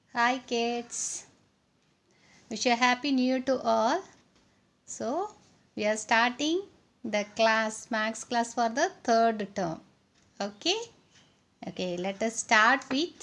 Hi kids. Wish a happy new year to all. So we are starting the class max class for the third term. Okay. Okay. Let us start with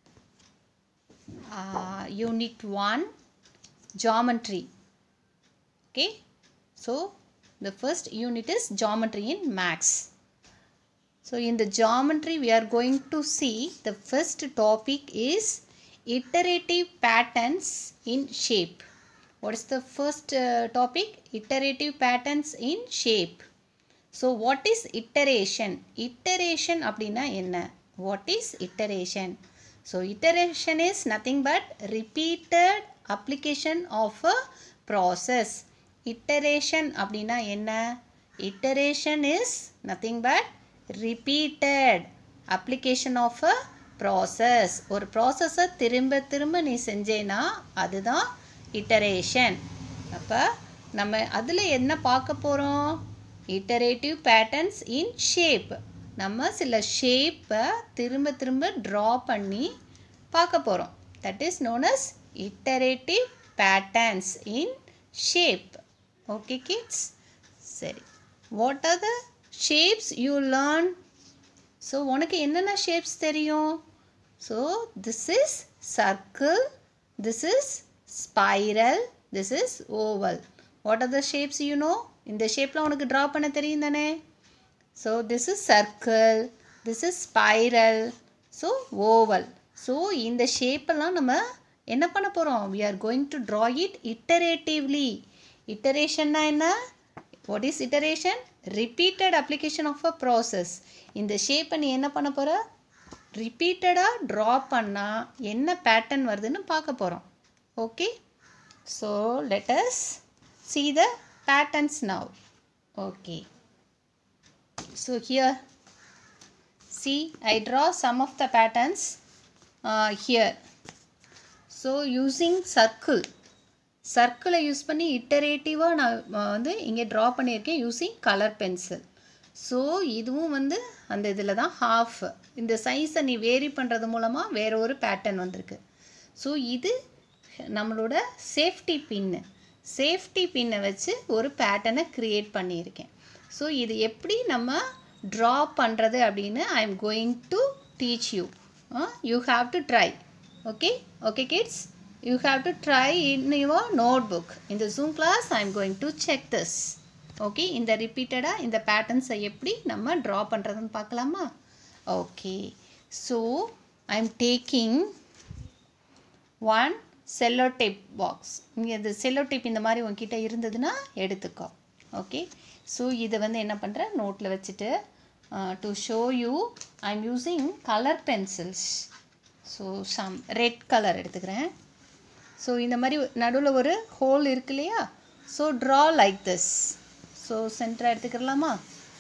uh, unit one geometry. Okay. So the first unit is geometry in max. So in the geometry we are going to see the first topic is iterative patterns in shape. What is the first uh, topic? Iterative patterns in shape. So what is iteration? Iteration அப்படின்னா என்ன? What is iteration? So iteration is nothing but repeated application of a process. Iteration அப்படின்னா என்ன? Iteration is nothing but repeated application of a process ஒரு ப்ராசஸை திரும்ப திரும்ப நீ செஞ்சேன்னா அதுதான் இட்டரேஷன் அப்போ நம்ம அதில் என்ன பார்க்க போகிறோம் இட்டரேட்டிவ் பேட்டர்ன்ஸ் இன் ஷேப் நம்ம சில ஷேப்பை திரும்ப திரும்ப ட்ரா பண்ணி பார்க்க போகிறோம் that is known as iterative patterns in shape okay kids சரி what are the shapes you learn so உனக்கு என்னென்ன ஷேப்ஸ் தெரியும் so this is circle this is spiral this is oval what are the shapes you know இந்த ஷேப்பில் உனக்கு draw பண்ண தெரியும் தானே so this is circle this is spiral so oval so இந்த ஷேப்பெல்லாம் நம்ம என்ன பண்ண போகிறோம் we are going to draw it iteratively இட்டரேஷன்னா என்ன what is iteration repeated application of a process இந்த ஷேப்பை நீ என்ன பண்ண போகிற ரிப்பீட்டடாக ட்ரா பண்ணால் என்ன பேட்டர்ன் வருதுன்னு பார்க்க போகிறோம் okay so let's see the patterns now okay so here see I draw some of the patterns here so using circle சர்க்கிளை யூஸ் பண்ணி இட்டரேட்டிவாக நான் வந்து இங்கே ட்ரா பண்ணியிருக்கேன் யூஸிங் கலர் பென்சில் ஸோ இதுவும் வந்து அந்த இதில் தான் ஹாஃப் இந்த சைஸை நீ வேரி பண்ணுறது மூலமாக வேற ஒரு பேட்டர்ன் வந்திருக்கு ஸோ இது நம்மளோட சேஃப்டி பின்னு சேஃப்டி பின்னை வச்சு ஒரு பேட்டர்னை க்ரியேட் பண்ணியிருக்கேன் ஸோ இது எப்படி நம்ம ட்ரா பண்ணுறது அப்படின்னு I am going to teach you you have to try okay okay kids you have to try in your notebook in the zoom class i am going to check this okay இந்த ரிப்பீட்டடாக இந்த பேட்டர்ன்ஸை எப்படி நம்ம draw பண்ணுறதுன்னு பார்க்கலாமா okay so I am taking one cello tape box இங்கே இந்த செல்லோ டேப் இந்த மாதிரி உங்ககிட்ட இருந்ததுன்னா எடுத்துக்கோ ஓகே ஸோ இதை வந்து என்ன பண்ணுறேன் நோட்டில் வச்சுட்டு to show you I am using colour pencils so some red colour எடுத்துக்கிறேன் ஸோ இந்த மாதிரி நடுவில் ஒரு ஹோல் இருக்கு இல்லையா so draw like this so சென்டராக எடுத்துக்கிறலாமா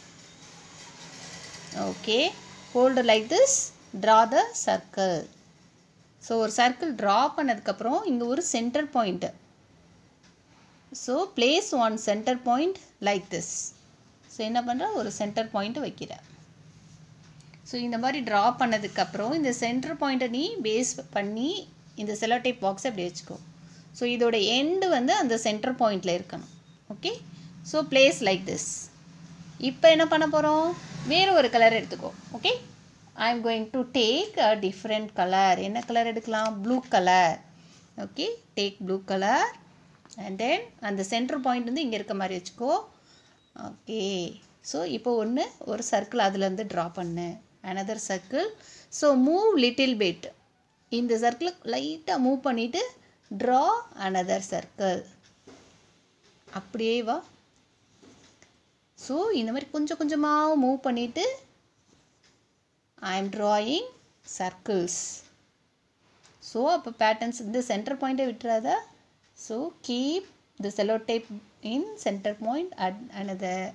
okay hold like this draw the circle so ஒரு சர்க்கிள் ட்ரா பண்ணதுக்கப்புறம் இங்கே ஒரு centre point so place one centre point like this so என்ன பண்ணுற ஒரு சென்டர் பாயிண்ட்டு வைக்கிற ஸோ இந்த மாதிரி ட்ரா பண்ணதுக்கப்புறம் இந்த சென்டர் பாயிண்ட்டை நீ பேஸ் பண்ணி இந்த செலோடைப் பாக்ஸ் அப்படி வச்சுக்கோ ஸோ இதோட எண்டு வந்து அந்த சென்டர் பாயிண்டில் இருக்கணும் okay so place like this இப்போ என்ன பண்ண போகிறோம் வேறு ஒரு கலர் எடுத்துக்கோ okay I am going to take a different colour என்ன கலர் எடுக்கலாம் blue colour okay take blue colour and then அந்த சென்டர் பாயிண்ட் வந்து இங்கே இருக்க மாதிரி வச்சுக்கோ ஓகே ஸோ இப்போ ஒன்று ஒரு சர்க்கிள் அதுலேருந்து ட்ரா பண்ணு another circle so move little bit இந்த சர்க்கிளை லைட்டாக மூவ் பண்ணிவிட்டு ட்ரா அனதர் சர்க்கிள் அப்படியே வா ஸோ இந்த மாதிரி கொஞ்சம் கொஞ்சமாக மூவ் பண்ணிவிட்டு I am drawing circles so அப்போ பேட்டர்ன்ஸ் இந்த சென்டர் பாயிண்ட்டை விட்டுறாத so keep the cello tape in centre point at another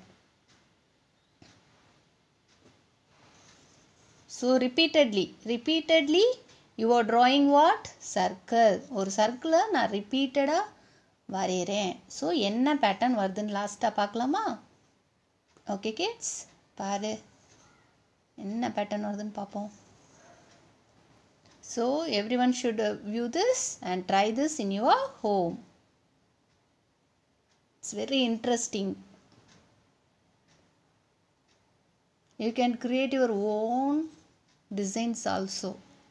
so repeatedly repeatedly you are drawing what circle ஒரு சர்க்கிளை நான் ரிப்பீட்டடாக வரைகிறேன் ஸோ என்ன பேட்டர்ன் வருதுன்னு லாஸ்ட்டாக பார்க்கலாமா ஓகே கிட்ஸ் பாரு என்ன பேட்டர்ன் வருதுன்னு பார்ப்போம் So everyone should uh, view this and try this in your home. It's very interesting. You can create your own designs also.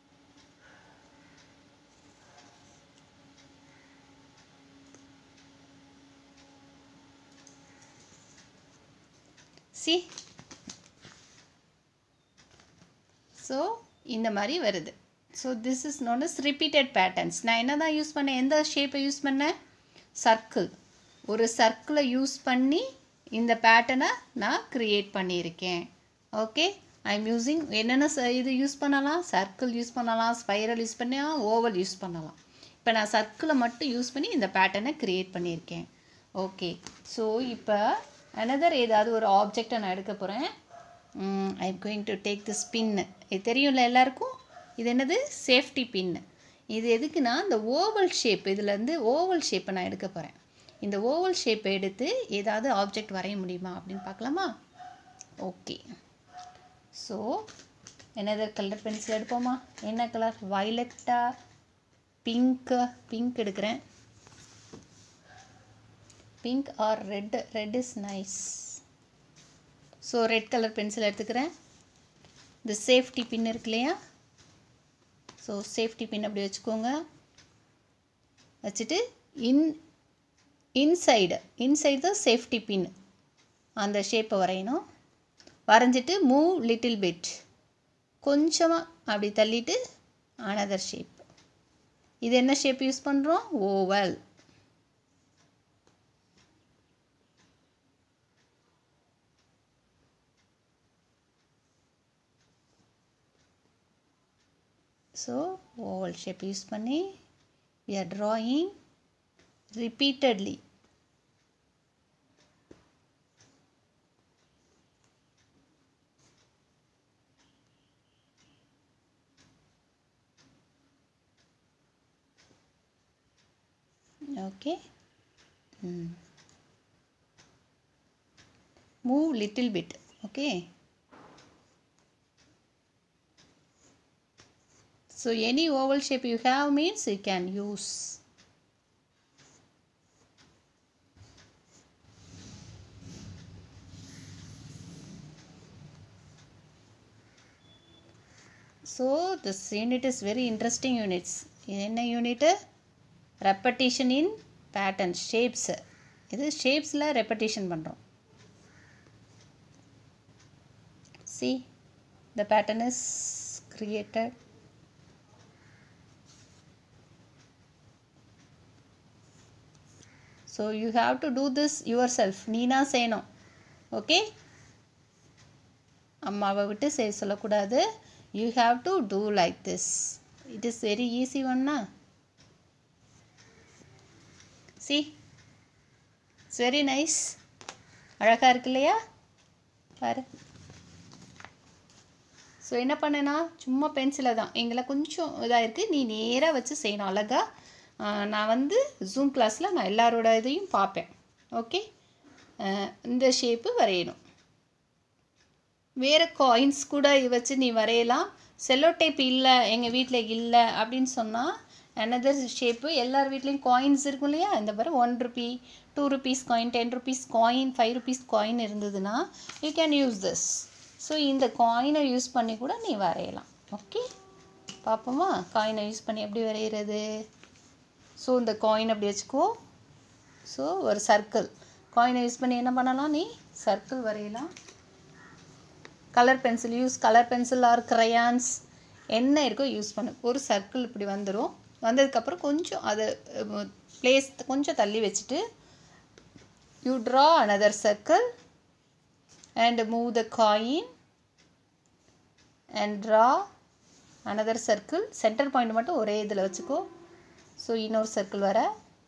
See? So இந்த மாதிரி வருது so this is known as repeated patterns நான் என்ன தான் use பண்ணேன் எந்த ஷேப்பை use பண்ணேன் சர்க்கிள் ஒரு சர்க்கிளை யூஸ் பண்ணி இந்த பேட்டர்னை நான் க்ரியேட் பண்ணியிருக்கேன் ஓகே ஐ எம் யூஸிங் என்னென்ன ச- இது யூஸ் பண்ணலாம் சர்க்கிள் யூஸ் பண்ணலாம் ஸ்பைரல் யூஸ் பண்ணலாம் ஓவல் யூஸ் பண்ணலாம் இப்போ நான் சர்க்கிளை மட்டும் யூஸ் பண்ணி இந்த பேட்டர்னை க்ரியேட் பண்ணியிருக்கேன் ஓகே ஸோ இப்போ another ஏதாவது ஒரு ஆப்ஜெக்டை நான் எடுக்க போகிறேன் I am going to take this pin இது தெரியும்ல எல்லாருக்கும் இது என்னது சேஃப்டி பின்னு இது எதுக்குன்னா இந்த ஓவல் ஷேப் இதுலேருந்து ஓவல் ஷேப்பை நான் எடுக்க போகிறேன் இந்த ஓவல் ஷேப்பை எடுத்து ஏதாவது ஆப்ஜெக்ட் வரைய முடியுமா அப்படின்னு பார்க்கலாமா ஓகே ஸோ என்னது கலர் பென்சில் எடுப்போமா என்ன கலர் வயலட்டா பிங்க்கு பிங்க் எடுக்கிறேன் pink or red red is nice so red colour pencil எடுத்துக்கிறேன் இந்த சேஃப்டி பின் இருக்கு இல்லையா ஸோ சேஃப்டி பின் அப்படி வச்சுக்கோங்க வச்சுட்டு இன் இன்சைடு இன்சைடு தான் சேஃப்டி பின் அந்த ஷேப்பை வரையணும் வரைஞ்சிட்டு மூவ் லிட்டில் பிட் கொஞ்சமாக அப்படி தள்ளிட்டு அனதர் ஷேப் இது என்ன ஷேப் யூஸ் பண்ணுறோம் oval so oval shape use பண்ணி we are drawing repeatedly okay Hmm. move little bit okay so any oval shape you have means you can use so this unit is very interesting units இது என்ன unit repetition in pattern shapes இது ஷேப்ஸில் ரெப்படேஷன் பண்ணுறோம் see the pattern is created so you have to do this yourself நீனா செய்யணும் okay அம்மாவை விட்டு செய்ய சொல்லக்கூடாது you have to do like this it is very easy ஒன்னா சி இட்ஸ் வெரி நைஸ் அழகாக இருக்கு இல்லையா பாரு ஸோ என்ன பண்ணேன்னா சும்மா பென்சிலை தான் எங்களை கொஞ்சம் இதாக இருக்குது நீ நேராக வச்சு செய்யணும் அழகா ஆஹ் நான் வந்து ஜூம் கிளாஸில் நான் எல்லாரோட இதையும் பார்ப்பேன் ஓகே இந்த ஷேப்பு வரையணும் வேறு காயின்ஸ் கூட வச்சு நீ வரையலாம் செல்லோ டேப் இல்லை எங்கள் வீட்டில் இல்லை அப்படின்னு சொன்னால் another ஷேப்பு எல்லார் வீட்லேயும் காயின்ஸ் இருக்கும் இல்லையா இந்த பாரு one rupee two rupees coin ten rupees coin five rupees coin இருந்ததுன்னா you can use this so இந்த காயினை யூஸ் பண்ணி கூட நீ வரையலாம் ஓகே பார்ப்போமா காயினை யூஸ் பண்ணி எப்படி வரைகிறது ஸோ இந்த காயின் அப்படி வச்சுக்கோ ஸோ ஒரு சர்க்கிள் காயினை யூஸ் பண்ணி என்ன பண்ணலாம் நீ சர்க்கிள் வரையலாம் colour pencil use colour pencil or crayons என்ன இருக்கோ யூஸ் பண்ணு ஒரு சர்க்கிள் இப்படி வந்துடும் வந்ததுக்கப்புறம் கொஞ்சம் அதை பிளேஸ் கொஞ்சம் தள்ளி வச்சுட்டு you draw another circle and move the coin and draw another circle center point மட்டும் ஒரே இதில் வச்சுக்கோ ஸோ இன்னொரு சர்க்கிள் வர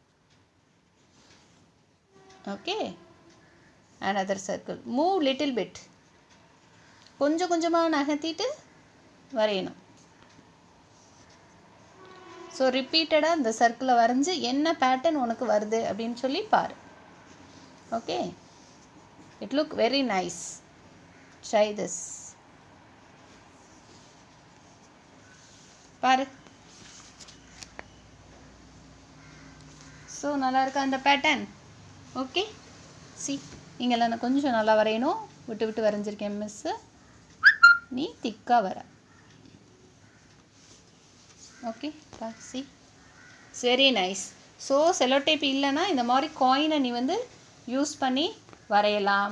okay another circle move little bit கொஞ்சம் கொஞ்சமாக நகர்த்திட்டு வரையணும் ஸோ ரிப்பீட்டடாக இந்த சர்க்கிளை வரைஞ்சி என்ன பேட்டர்ன் உனக்கு வருது அப்படின்னு சொல்லி பாரு okay it look very nice try this பாரு ஸோ நல்லா இருக்கா அந்த பேட்டர்ன் ஓகே சி இங்கெல்லாம் நான் கொஞ்சம் நல்லா வரையணும் விட்டு விட்டு வரைஞ்சிருக்கேன் மிஸ்ஸு நீ திக்காக வர okay see very nice so cello tape இல்லைன்னா இந்த மாதிரி காயினை நீ வந்து யூஸ் பண்ணி வரையலாம்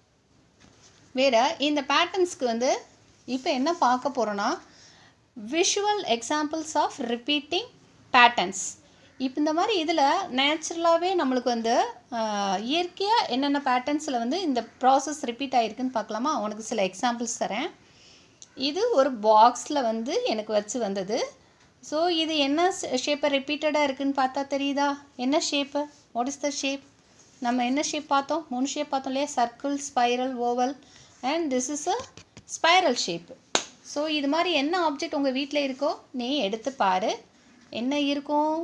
வேறு இந்த பேட்டர்ன்ஸ்க்கு வந்து இப்போ என்ன பார்க்க போகிறோன்னா visual examples of repeating patterns இப்போ இந்த மாதிரி இதில் நேச்சுரலாகவே நம்மளுக்கு வந்து இயற்கையாக என்னென்ன பேட்டர்ன்ஸில் வந்து இந்த ப்ராசஸ் ரிப்பீட் ஆகிருக்குன்னு பார்க்கலாமா உனக்கு சில எக்ஸாம்பிள்ஸ் தரேன் இது ஒரு பாக்ஸில் வந்து எனக்கு வச்சு வந்தது ஸோ இது என்ன ஷேப்பை ரிப்பீட்டடாக இருக்குன்னு பார்த்தா தெரியுதா என்ன shape what is the shape நம்ம என்ன ஷேப் பார்த்தோம் மூணு ஷேப் பார்த்தோம் இல்லையா circle spiral oval and this is a spiral shape so இது மாதிரி என்ன ஆப்ஜெக்ட் உங்கள் வீட்டில் இருக்கோ நீ எடுத்து பாரு என்ன இருக்கும்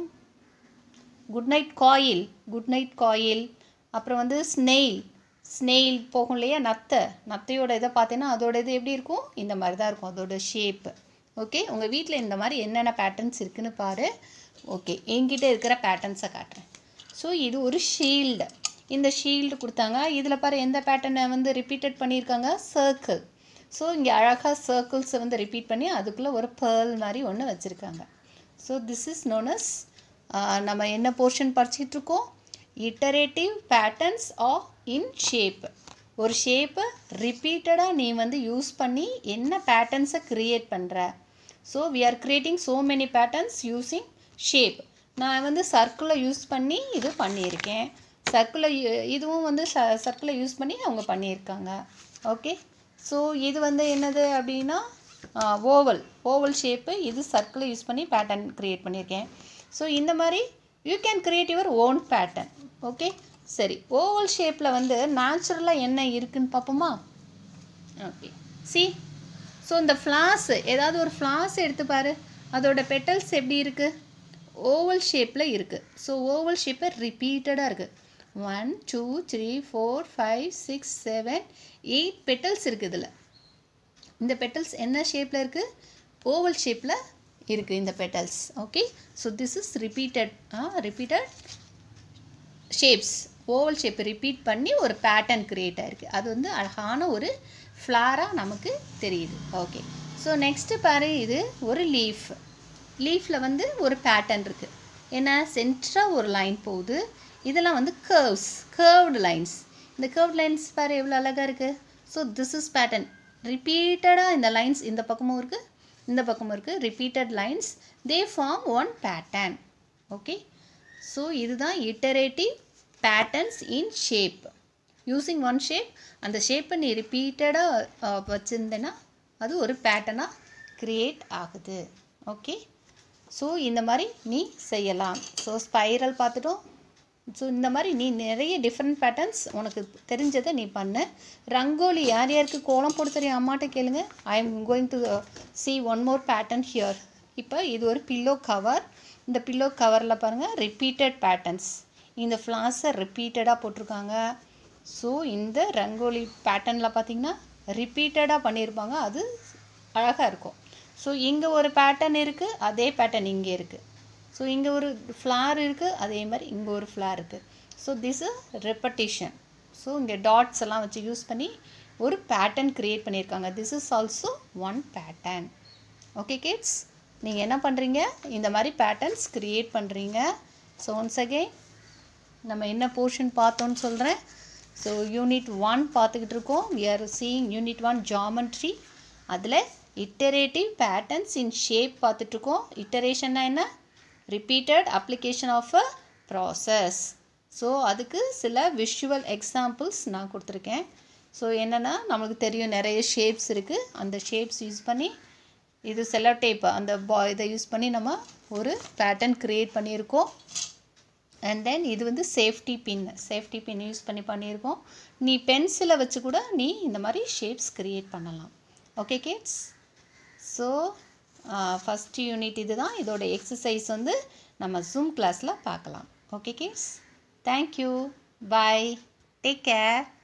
good night coil good night coil அப்புறம் வந்து ஸ்னெயில் ஸ்னெயில் போகும் இல்லையா நத்தை நத்தையோட இதை பார்த்தீங்கன்னா அதோட இது எப்படி இருக்கும் இந்த மாதிரி தான் இருக்கும் அதோட ஷேப்பு ஓகே உங்கள் வீட்டில் இந்த மாதிரி என்னென்ன பேட்டர்ன்ஸ் இருக்குன்னு பாரு ஓகே என்கிட்ட இருக்கிற பேட்டர்ன்ஸை காட்டுறேன் ஸோ இது ஒரு ஷீல்டு இந்த ஷீல்டு கொடுத்தாங்க இதில் பாரு எந்த பேட்டர்னை வந்து ரிப்பீட்டட் பண்ணியிருக்காங்க சர்க்கிள் ஸோ இங்கே அழகாக சர்க்கிள்ஸை வந்து ரிப்பீட் பண்ணி அதுக்குள்ளே ஒரு பேர்ல் மாதிரி ஒன்று வச்சுருக்காங்க so this is known as நம்ம என்ன போர்ஷன் படிச்சிட்டு இருக்கோம் iterative patterns of in shape ஒரு ஷேப்பை ரிப்பீட்டடாக நீ வந்து யூஸ் பண்ணி என்ன பேட்டர்ன்ஸை க்ரியேட் பண்ணுற so we are creating so many patterns using shape நான் வந்து சர்க்கிளை யூஸ் பண்ணி இது பண்ணியிருக்கேன் சர்க்கிளை இதுவும் வந்து ச சர்க்கிளை யூஸ் பண்ணி அவங்க பண்ணியிருக்காங்க ஓகே ஸோ இது வந்து என்னது அப்படின்னா ஓவல் ஓவல் ஷேப்பு இது சர்க்கிளை யூஸ் பண்ணி பேட்டர்ன் க்ரியேட் பண்ணியிருக்கேன் ஸோ இந்த மாதிரி you can create your own pattern okay சரி ஓவல் ஷேப்பில் வந்து நேச்சுரலாக என்ன இருக்குன்னு பார்ப்போமா ஓகே சி ஸோ இந்த ஃப்ளாஸ் ஏதாவது ஒரு ஃப்ளாஸ் எடுத்து பாரு அதோட பெட்டல்ஸ் எப்படி இருக்குது ஓவல் ஷேப்பில் இருக்குது ஸோ ஓவல் ஷேப்பை ரிப்பீட்டடாக இருக்குது one two three four five six seven eight petals இருக்குது இதில் இந்த பெட்டல்ஸ் என்ன ஷேப்பில் இருக்குது ஓவல் ஷேப்பில் இருக்குது இந்த petals okay so this is repeated repeated shapes oval shape repeat பண்ணி ஒரு பேட்டர்ன் க்ரியேட் ஆயிருக்கு அது வந்து அழகான ஒரு ஃப்ளாராக நமக்கு தெரியுது ஓகே ஸோ நெக்ஸ்ட்டு பாரு இது ஒரு லீஃப் லீஃபில் வந்து ஒரு பேட்டர்ன் இருக்குது ஏன்னா சென்டராக ஒரு லைன் போகுது இதெல்லாம் வந்து கர்வ்ஸ் கர்வ்டு லைன்ஸ் இந்த கர்வ் லைன்ஸ் பாரு எவ்வளோ அழகாக இருக்குது ஸோ திஸ் இஸ் பேட்டர்ன் ரிப்பீட்டடாக இந்த லைன்ஸ் இந்த பக்கமும் இருக்குது இந்த பக்கமும் இருக்குது repeated lines they form one pattern okay so இதுதான் iterative patterns in shape using one shape அந்த ஷேப்பை நீ ரிப்பீட்டடாக வச்சுருந்தேன்னா அது ஒரு பேட்டர்னாக க்ரியேட் ஆகுது ஓகே ஸோ இந்த மாதிரி நீ செய்யலாம் ஸோ ஸ்பைரல் பார்த்துட்டோம் ஸோ இந்த மாதிரி நீ நிறைய டிஃப்ரெண்ட் பேட்டர்ன்ஸ் உனக்கு தெரிஞ்சதை நீ பண்ணு ரங்கோலி யார் யாருக்கு கோலம் போட தெரியும் அம்மாட்ட கேளுங்க I am going to see one more pattern here இப்போ இது ஒரு பில்லோ கவர் இந்த பில்லோ கவரில் பாருங்கள் ரிப்பீட்டட் பேட்டர்ன்ஸ் இந்த ஃப்ளாஸை ரிப்பீட்டடாக போட்டிருக்காங்க ஸோ இந்த ரங்கோலி பேட்டர்னில் பார்த்தீங்கன்னா ரிப்பீட்டடாக பண்ணியிருப்பாங்க அது அழகாக இருக்கும் ஸோ இங்கே ஒரு பேட்டர்ன் இருக்குது அதே பேட்டர்ன் இங்கே இருக்குது ஸோ இங்கே ஒரு ஃப்ளார் இருக்குது அதே மாதிரி இங்கே ஒரு ஃப்ளார் இருக்குது so this is repetition so இங்கே டாட்ஸ் எல்லாம் வச்சு யூஸ் பண்ணி ஒரு பேட்டர்ன் க்ரியேட் பண்ணியிருக்காங்க this is also one pattern okay kids நீங்கள் என்ன பண்ணுறீங்க இந்த மாதிரி பேட்டர்ன்ஸ் க்ரியேட் பண்ணுறீங்க ஸோ ஒன்ஸ் அகெயின் நம்ம என்ன போர்ஷன் பார்த்தோன்னு சொல்கிறேன் ஸோ யூனிட் ஒன் பார்த்துக்கிட்டு இருக்கோம் we are seeing unit one geometry அதில் இட்டரேட்டிவ் பேட்டர்ன்ஸ் இன் ஷேப் பார்த்துட்ருக்கோம் இட்டரேஷன்னா என்ன repeated application of a process so அதுக்கு சில விஷுவல் எக்ஸாம்பிள்ஸ் நான் கொடுத்துருக்கேன் ஸோ என்னென்னா நம்மளுக்கு தெரியும் நிறைய ஷேப்ஸ் இருக்குது அந்த ஷேப்ஸ் யூஸ் பண்ணி இது செல்லோ டேப் அந்த பா இதை யூஸ் பண்ணி நம்ம ஒரு பேட்டர்ன் க்ரியேட் பண்ணியிருக்கோம் அண்ட் தென் இது வந்து safety pin safety pin use பண்ணி பண்ணியிருக்கோம் நீ பென்சிலை வச்சு கூட நீ இந்த மாதிரி ஷேப்ஸ் க்ரியேட் பண்ணலாம் okay kids so first unit இது தான் இதோட எக்ஸசைஸ் வந்து நம்ம ஜூம் கிளாஸில் பார்க்கலாம் okay kids thank you bye take care